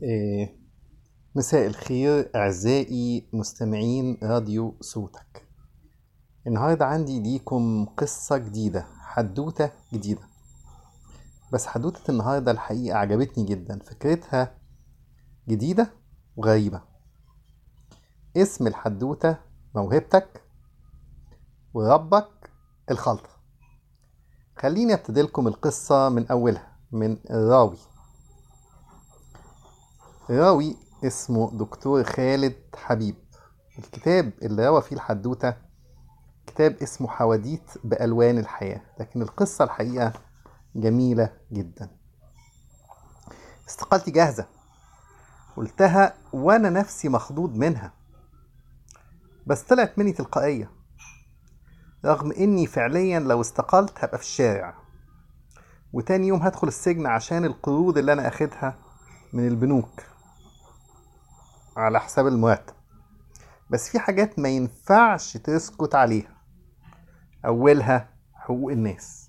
إيه، مساء الخير أعزائي مستمعين راديو صوتك النهاردة عندي ليكم قصة جديدة حدوتة جديدة بس حدوتة النهاردة الحقيقة عجبتني جدا فكرتها جديدة وغريبة اسم الحدوتة موهبتك وربك الخلطة خليني ابتدي لكم القصة من أولها من الراوي راوي اسمه دكتور خالد حبيب الكتاب اللي روى فيه الحدوتة كتاب اسمه حواديت بألوان الحياة لكن القصة الحقيقة جميلة جدا استقالتي جاهزة قلتها وأنا نفسي مخضوض منها بس طلعت مني تلقائية رغم إني فعليا لو استقلت هبقى في الشارع وتاني يوم هدخل السجن عشان القروض اللي أنا أخدها من البنوك على حساب المرتب بس في حاجات ما ينفعش تسكت عليها أولها حقوق الناس